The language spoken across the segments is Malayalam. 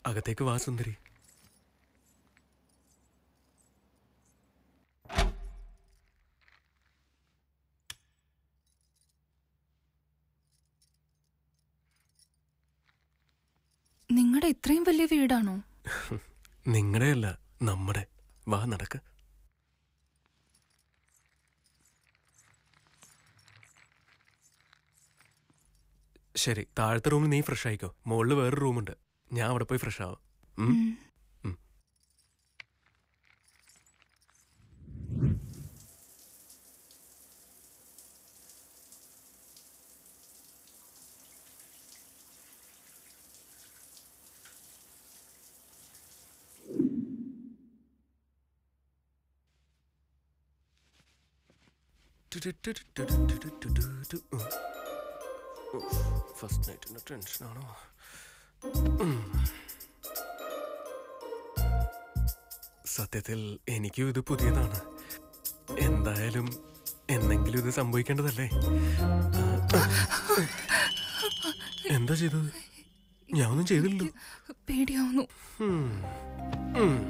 അകത്തേക്ക് വാ സുന്ദരി നിങ്ങളുടെ ഇത്രയും വലിയ വീടാണോ നിങ്ങളുടെയല്ല നമ്മുടെ വാ നടക്ക് ശരി താഴത്തെ റൂമിൽ നീ ഫ്രഷ് ആയിക്കോ മുകളിൽ വേറൊരു റൂമുണ്ട് ഞാൻ അവിടെ പോയി ഫ്രഷ് ആവാം ഉം? ഉം. ഫസ്റ്റ് നൈറ്റിന്റെ ടെൻഷനാണോ സത്യത്തിൽ എനിക്കും ഇത് പുതിയതാണ് എന്തായാലും എന്നെങ്കിലും ഇത് സംഭവിക്കേണ്ടതല്ലേ എന്താ ചെയ്തത് ഞാൻ ഒന്നും ചെയ്തില്ലല്ലോ പേടിയാവുന്നു ഉം.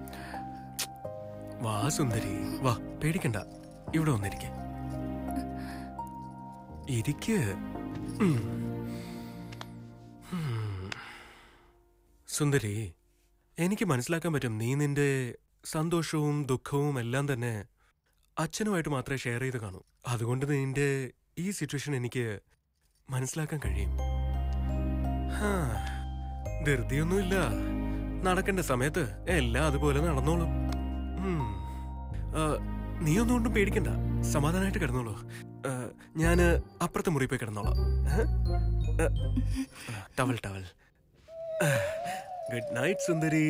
വാ സുന്ദരി വാ പേടിക്കണ്ട ഇവിടെ വന്നിരിക്കെ ഇരിക്ക് ഉം. ഉം. സുന്ദരി എനിക്ക് മനസ്സിലാക്കാൻ പറ്റും നീ നിന്റെ സന്തോഷവും ദുഃഖവും എല്ലാം തന്നെ അച്ഛനുമായിട്ട് മാത്രമേ ഷെയർ ചെയ്ത് കാണൂ അതുകൊണ്ട് നിന്റെ ഈ സിറ്റുവേഷൻ എനിക്ക് മനസ്സിലാക്കാൻ കഴിയും ഹാ, ധൃതിയൊന്നുമില്ല നടക്കേണ്ട സമയത്ത് എല്ലാം അതുപോലെ നടന്നോളും ഉം. ആ, നീ ഒന്നും കൊണ്ടും പേടിക്കണ്ട സമാധാനമായിട്ട് കിടന്നോളൂ ആ, ഞാന് അപ്പുറത്തെ മുറി പോയി കിടന്നോളാം ഏ? ആ, ആ, towel towel good night Sundari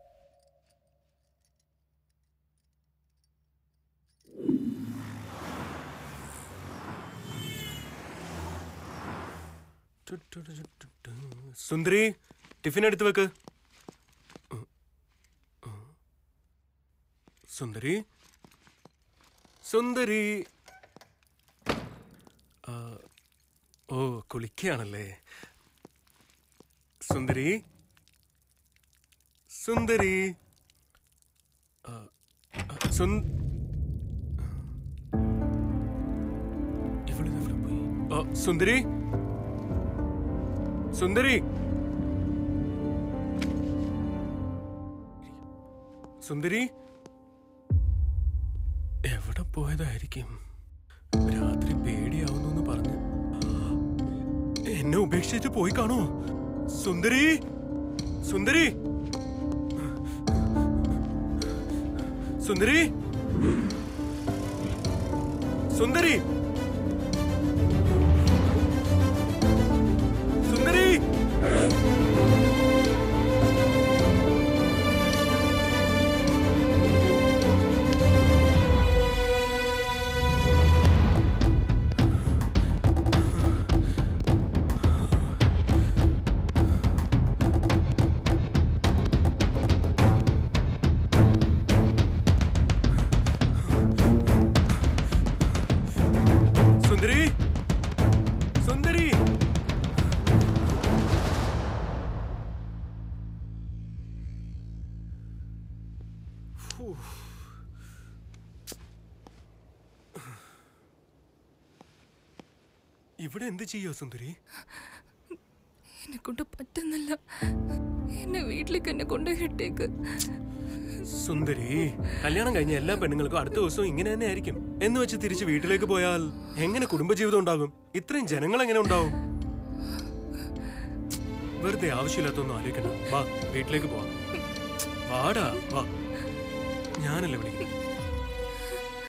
Sundari tiffin എടുത്ത് വെക്ക് സുന്ദരി സുന്ദരി ആ, ഓ കുളിക്കുകയാണല്ലേ സുന്ദരി സുന്ദരി ആ, ആ, സുൻ- ഇവളിത് എവിടെ പോയി? ആ, സുന്ദരി സുന്ദരി സുന്ദരി എവിടെ പോയതായിരിക്കും രാത്രി പേടിയാവുന്നു പറഞ്ഞ് എന്നെ ഉപേക്ഷിച്ചിട്ട് പോയി കാണോ സുന്ദരി സുന്ദരി സുന്ദരി സുന്ദരി സുന്ദരി സുന്ദരി സുന്ദരി ഫൂ. ഇവിടെ എന്ത് ചെയ്യോ സുന്ദരി എന്നെ കൊണ്ട് പറ്റുന്നില്ല എന്നെ വീട്ടിലേക്ക് എന്നെ കൊണ്ടുപോയിട്ടേക്ക് സുന്ദരി കല്യാണം കഴിഞ്ഞ എല്ലാ പെണ്ണുങ്ങൾക്കും അടുത്ത ദിവസവും ഇങ്ങനെ തന്നെ ആയിരിക്കും എന്ന് വെച്ച് തിരിച്ച് വീട്ടിലേക്ക് പോയാൽ എങ്ങനെ കുടുംബജീവിതം ഉണ്ടാകും ഇത്രയും ജനങ്ങൾ എങ്ങനെ ഉണ്ടാവും വെറുതെ ആവശ്യമില്ലാത്തൊന്നും ആലോചിക്കണ്ട വാ വീട്ടിലേക്ക് പോവാം വാടാ വാ ഞാനല്ലേ വിളിക്കുന്നത്